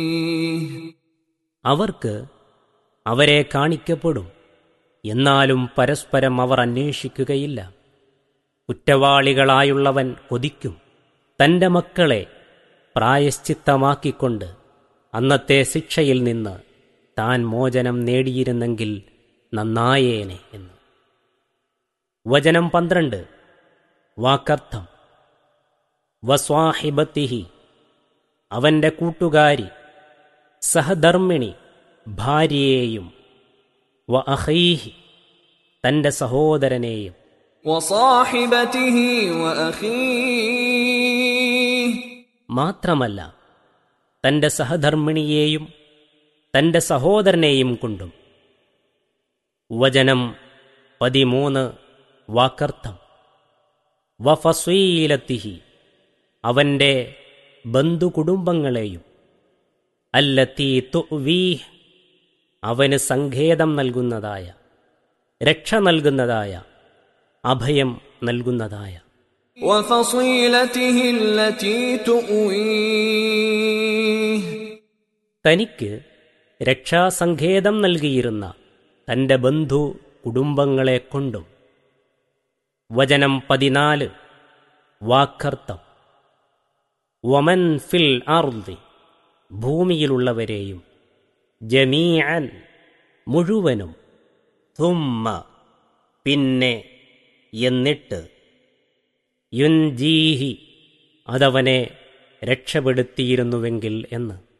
അവർക്ക് അവരെ കാണിക്കപ്പെടും എന്നാലും പരസ്പരം അവർ അന്വേഷിക്കുകയില്ല കുറ്റവാളികളായുള്ളവൻ കൊതിക്കും തന്റെ മക്കളെ പ്രായശ്ചിത്തമാക്കിക്കൊണ്ട് അന്നത്തെ ശിക്ഷയിൽ നിന്ന് താൻ മോചനം നേടിയിരുന്നെങ്കിൽ നന്നായേനെ എന്ന് വചനം പന്ത്രണ്ട് വാക്കർത്ഥം വസ്വാഹിബത്തിഹി അവന്റെ കൂട്ടുകാരി സഹധർമ്മിണി ഭാര്യയെയും വ അഹൈഹി തന്റെ സഹോദരനെയും وصاحبته وأخيه മാത്രമല്ല തന്റെ സഹധർമ്മിണിയെയും തന്റെ സഹോദരനെയും കൊണ്ടും വചനം പതിമൂന്ന് വാക്കർത്ഥം വഫസീലത്തിഹി അവന്റെ ബന്ധുകുടുംബങ്ങളെയും അല്ലത്തീ തുവീഹ് അവന് സങ്കേതം നൽകുന്നതായ രക്ഷ നൽകുന്നതായ അഭയം നൽകുന്നതായ وفصيلته التي تؤويه തനിക്ക് രക്ഷാസങ്കേതം നൽകിയിരുന്ന തന്റെ ബന്ധു കുടുംബങ്ങളെ കൊണ്ടും വചനം പതിനാല് വാക്കർത്ഥം വമൻ ഫിൽ അർദി ഭൂമിയിലുള്ളവരെയും ജമീഅൻ മുഴുവനും തുമ്മ പിന്നെ എന്നിട്ട് യുൻജീഹി അതവനെ രക്ഷപ്പെടുത്തിയിരുന്നുവെങ്കിൽ എന്ന്